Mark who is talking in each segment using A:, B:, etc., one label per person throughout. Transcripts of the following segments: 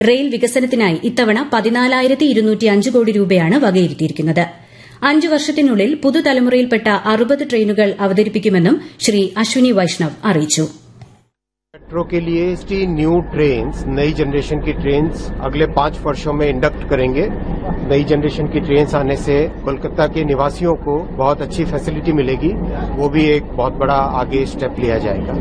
A: Rail വികസനത്തിനായി ഇത്തവണ പതിനാലായിരത്തി ഇരുന്നൂറ്റി അഞ്ച് കോടി രൂപയാണ് വകയിരുത്തിയിരിക്കുന്നത് അഞ്ചു വർഷത്തിനുള്ളിൽ പുതുതലമുറയിൽപ്പെട്ട അറുപത് ട്രെയിനുകൾ അവതരിപ്പിക്കുമെന്നും ശ്രീ അശ്വിനി വൈഷ്ണവ് അറിയിച്ചു
B: मेट्रो के लिए टी न्यू ट्रेन नई जनरेशन की ट्रेन अगले पांच वर्षों में इंडक्ट करेंगे नई जनरेशन की ट्रेन आने से कोलकाता के निवासियों को बहुत अच्छी फैसिलिटी मिलेगी वो भी एक बहुत बड़ा आगे स्टेप लिया जाएगा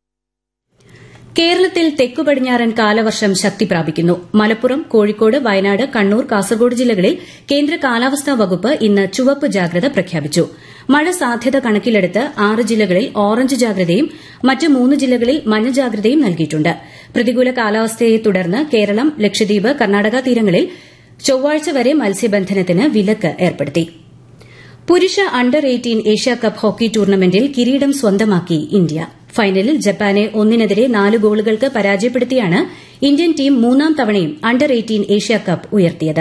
A: കേരളത്തിൽ തെക്കു പടിഞ്ഞാറൻ കാലവർഷം ശക്തി പ്രാപിക്കുന്നു മലപ്പുറം കോഴിക്കോട് വയനാട് കണ്ണൂർ കാസർഗോഡ് ജില്ലകളിൽ കേന്ദ്ര കാലാവസ്ഥാ വകുപ്പ് ഇന്ന് ചുവപ്പ് ജാഗ്രത പ്രഖ്യാപിച്ചു മഴ സാധ്യത കണക്കിലെടുത്ത് ആറ് ജില്ലകളിൽ ഓറഞ്ച് ജാഗ്രതയും മറ്റ് മൂന്ന് ജില്ലകളിൽ മഞ്ഞ ജാഗ്രതയും നൽകിയിട്ടുണ്ട് പ്രതികൂല കാലാവസ്ഥയെ തുടർന്ന് കേരളം ലക്ഷദ്വീപ് കർണാടക തീരങ്ങളിൽ ചൊവ്വാഴ്ച വരെ മത്സ്യബന്ധനത്തിന് വിലക്ക് ഏർപ്പെടുത്തി പുരുഷ അണ്ടർ എയ്റ്റീൻ ഏഷ്യാകപ്പ് ഹോക്കി ടൂർണമെന്റിൽ കിരീടം സ്വന്തമാക്കി ഇന്ത്യ ഫൈനലിൽ ജപ്പാനെ ഒന്നിനെതിരെ നാല് ഗോളുകൾക്ക് പരാജയപ്പെടുത്തിയാണ് ഇന്ത്യൻ ടീം മൂന്നാം തവണയും അണ്ടർ എയ്റ്റീൻ ഏഷ്യാകപ്പ് ഉയർത്തിയത്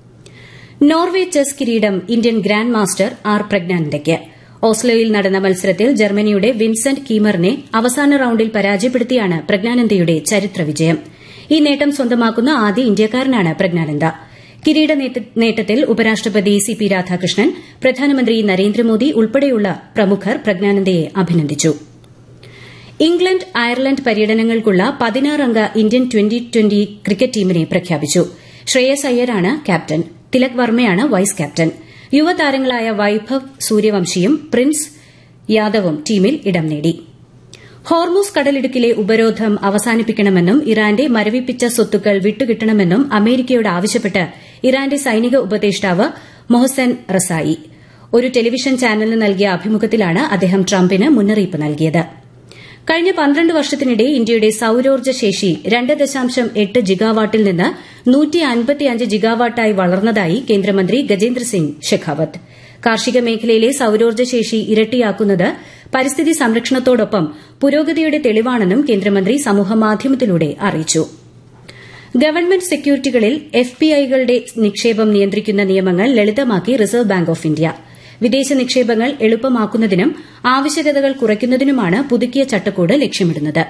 A: നോർവെ ചെസ് കിരീടം ഇന്ത്യൻ ഗ്രാൻഡ് മാസ്റ്റർ ആർ പ്രജ്ഞാനന്ദയ്ക്ക് ഓസ്ലോയിൽ നടന്ന മത്സരത്തിൽ ജർമ്മനിയുടെ വിൻസെന്റ് കീമറിനെ അവസാന റൌണ്ടിൽ പരാജയപ്പെടുത്തിയാണ് പ്രജ്ഞാനന്ദയുടെ ചരിത്ര വിജയം ഈ നേട്ടം സ്വന്തമാക്കുന്ന ആദ്യ ഇന്ത്യക്കാരനാണ് പ്രജ്ഞാനന്ദ കിരീട നേട്ടത്തിൽ ഉപരാഷ്ട്രപതി സി പി രാധാകൃഷ്ണൻ പ്രധാനമന്ത്രി നരേന്ദ്രമോദി ഉൾപ്പെടെയുള്ള പ്രമുഖർ പ്രജ്ഞാനന്ദയെ അഭിനന്ദിച്ചു ഇംഗ്ലണ്ട് അയർലൻഡ് പര്യടനങ്ങൾക്കുള്ള പതിനാറംഗ ഇന്ത്യൻ ട്വന്റി ട്വന്റി ക്രിക്കറ്റ് ടീമിനെ പ്രഖ്യാപിച്ചു ശ്രേയസ് അയ്യരാണ് ക്യാപ്റ്റൻ തിലക് വർമ്മയാണ് വൈസ് ക്യാപ്റ്റൻ യുവതാരങ്ങളായ വൈഭവ് സൂര്യവംശിയും പ്രിൻസ് യാദവും ടീമിൽ ഇടം നേടി ഹോർമൂസ് കടലിടുക്കിലെ ഉപരോധം അവസാനിപ്പിക്കണമെന്നും ഇറാന്റെ മരവിപ്പിച്ച സ്വത്തുക്കൾ വിട്ടുകിട്ടണമെന്നും അമേരിക്കയോട് ആവശ്യപ്പെട്ട് ഇറാന്റെ സൈനിക ഉപദേഷ്ടാവ് മൊഹസൻ റസായി ഒരു ടെലിവിഷൻ ചാനലിന് നൽകിയ അഭിമുഖത്തിലാണ് അദ്ദേഹം ട്രംപിന് മുന്നറിയിപ്പ് നൽകിയത് കഴിഞ്ഞ പന്ത്രണ്ട് വർഷത്തിനിടെ ഇന്ത്യയുടെ സൌരോർജ്ജ ശേഷി രണ്ട് ദശാംശം എട്ട് ജിഗാവാട്ടിൽ നിന്ന് നൂറ്റി അൻപത്തിയഞ്ച് ജിഗാവാട്ടായി വളർന്നതായി കേന്ദ്രമന്ത്രി ഗജേന്ദ്ര സിംഗ് ഷെഖാവത്ത് കാർഷിക മേഖലയിലെ സൌരോർജ്ജ ശേഷി ഇരട്ടിയാക്കുന്നത് പരിസ്ഥിതി സംരക്ഷണത്തോടൊപ്പം പുരോഗതിയുടെ തെളിവാണെന്നും കേന്ദ്രമന്ത്രി സമൂഹമാധ്യമത്തിലൂടെ അറിയിച്ചു ഗവൺമെന്റ് സെക്യൂരിറ്റികളിൽ എഫ്പിഐകളുടെ നിക്ഷേപം നിയന്ത്രിക്കുന്ന നിയമങ്ങൾ ലളിതമാക്കി റിസർവ് ബാങ്ക് ഓഫ് ഇന്ത്യ വിദേശ നിക്ഷേപങ്ങൾ എളുപ്പമാക്കുന്നതിനും ആവശ്യകതകൾ കുറയ്ക്കുന്നതിനുമാണ് പുതുക്കിയ ചട്ടക്കൂട് ലക്ഷ്യമിടുന്നത്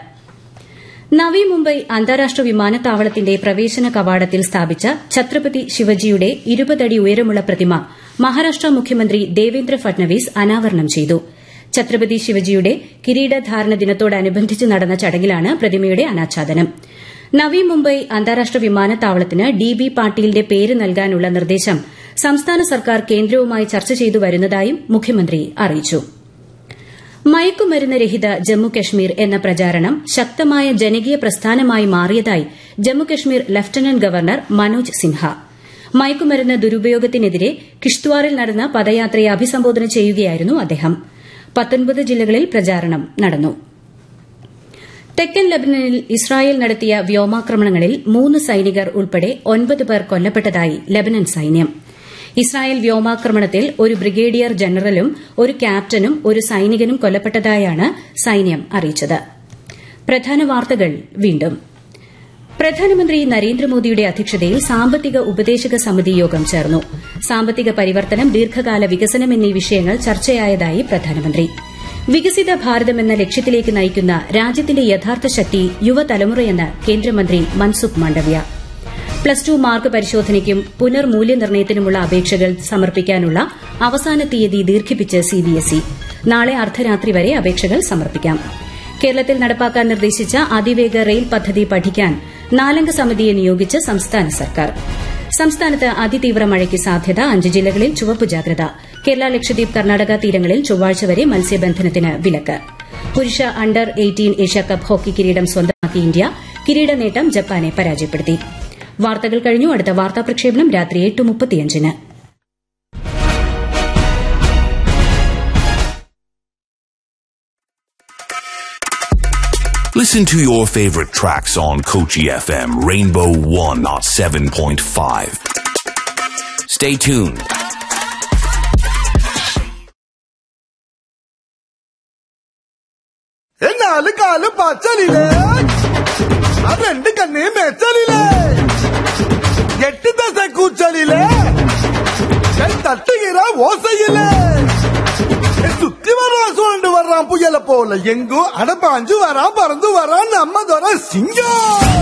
A: നവി മുംബൈ അന്താരാഷ്ട്ര വിമാനത്താവളത്തിന്റെ പ്രവേശന കവാടത്തിൽ സ്ഥാപിച്ച ഛത്രപതി ശിവജിയുടെ ഇരുപതടി ഉയരമുള്ള പ്രതിമ മഹാരാഷ്ട്ര മുഖ്യമന്ത്രി ദേവേന്ദ്ര ഫട്നവിസ് അനാവരണം ചെയ്തു ഛത്രപതി ശിവജിയുടെ കിരീടധാരണ ദിനത്തോടനുബന്ധിച്ച് നടന്ന ചടങ്ങിലാണ് പ്രതിമയുടെ അനാച്ഛാദനം നവി മുംബൈ അന്താരാഷ്ട്ര വിമാനത്താവളത്തിന് ഡി ബി പാട്ടീലിന്റെ പേര് നൽകാനുള്ള നിർദ്ദേശം സംസ്ഥാന സർക്കാർ കേന്ദ്രവുമായി ചർച്ച ചെയ്തു വരുന്നതായും മുഖ്യമന്ത്രി അറിയിച്ചു മയക്കുമരുന്ന് രഹിത ജമ്മുകശ്മീർ എന്ന പ്രചാരണം ശക്തമായ ജനകീയ പ്രസ്ഥാനമായി മാറിയതായി ജമ്മുകശ്മീർ ലഫ്റ്റനന്റ് ഗവർണർ മനോജ് സിൻഹ മയക്കുമരുന്ന് ദുരുപയോഗത്തിനെതിരെ കിഷ്ത്വാറിൽ നടന്ന പദയാത്രയെ അഭിസംബോധന ചെയ്യുകയായിരുന്നു അദ്ദേഹം പത്തൊൻപത് ജില്ലകളിൽ പ്രചാരണം നടന്നു തെക്കൻ ലബനനിൽ ഇസ്രായേൽ നടത്തിയ വ്യോമാക്രമണങ്ങളിൽ മൂന്ന് സൈനികർ ഉൾപ്പെടെ ഒൻപത് പേർ കൊല്ലപ്പെട്ടതായി ലബനൻ സൈന്യം ഇസ്രായേൽ വ്യോമാക്രമണത്തിൽ ഒരു ബ്രിഗേഡിയർ ജനറലും ഒരു ക്യാപ്റ്റനും ഒരു സൈനികനും കൊല്ലപ്പെട്ടതായാണ് സൈന്യം അറിയിച്ചത് പ്രധാന വാർത്തകൾ വീണ്ടും പ്രധാനമന്ത്രി നരേന്ദ്രമോദിയുടെ അധ്യക്ഷതയിൽ സാമ്പത്തിക ഉപദേശക സമിതി യോഗം ചേർന്നു സാമ്പത്തിക പരിവർത്തനം ദീർഘകാല വികസനം എന്നീ വിഷയങ്ങൾ ചർച്ചയായതായി പ്രധാനമന്ത്രി വികസിത ഭാരതമെന്ന ലക്ഷ്യത്തിലേക്ക് നയിക്കുന്ന രാജ്യത്തിന്റെ യഥാർത്ഥ ശക്തി യുവതലമുറയെന്ന് കേന്ദ്രമന്ത്രി Mansukh Mandaviya plus two mark പരിശോധനയ്ക്കും പുനർമൂല്യനിർണ്ണയത്തിനുമുള്ള അപേക്ഷകൾ സമർപ്പിക്കാനുള്ള അവസാന തീയതി ദീർഘിപ്പിച്ച് സിബിഎസ്ഇ നാളെ അർദ്ധരാത്രി വരെ അപേക്ഷകൾ സമർപ്പിക്കാം കേരളത്തിൽ നടപ്പാക്കാൻ നിർദ്ദേശിച്ച അതിവേഗ റെയിൽ പദ്ധതി പഠിക്കാൻ നാലംഗ സമിതിയെ നിയോഗിച്ച് സംസ്ഥാന സർക്കാർ സംസ്ഥാനത്ത് അതിതീവ്ര മഴയ്ക്ക് സാധ്യത അഞ്ച് ജില്ലകളിൽ ചുവപ്പ് ജാഗ്രത കേരള ലക്ഷദ്വീപ് കർണാടക തീരങ്ങളിൽ ചൊവ്വാഴ്ച വരെ മത്സ്യബന്ധനത്തിന് വിലക്ക് പുരുഷ അണ്ടർ എയ്റ്റീൻ ഏഷ്യാകപ്പ് ഹോക്കി കിരീടം സ്വന്തമാക്കി ഇന്ത്യ കിരീട നേട്ടം ജപ്പാനെ പരാജയപ്പെടുത്തി വാർത്തകൾ കഴിഞ്ഞു അടുത്ത വാർത്താ പ്രക്ഷേപണം രാത്രി എട്ട് മുപ്പത്തിയഞ്ചിന്
C: Listen to your favorite tracks on Kochi FM Rainbow 107.5. Stay tuned.
D: നാല് കാല് പച്ചലില്ലേ ആ രണ്ട് കണ്ണേ മെച്ചലില്ലേ എട്ട് ദശ കൂച്ചലില്ലേ தட்டுகிற ஓசையிலே சுத்தி வர்றான் சுழண்டு வர்றான் புயல போல எங்கோ அடப்பாஞ்சு வரான் பறந்து வரான் நம்ம துறை சிங்கம்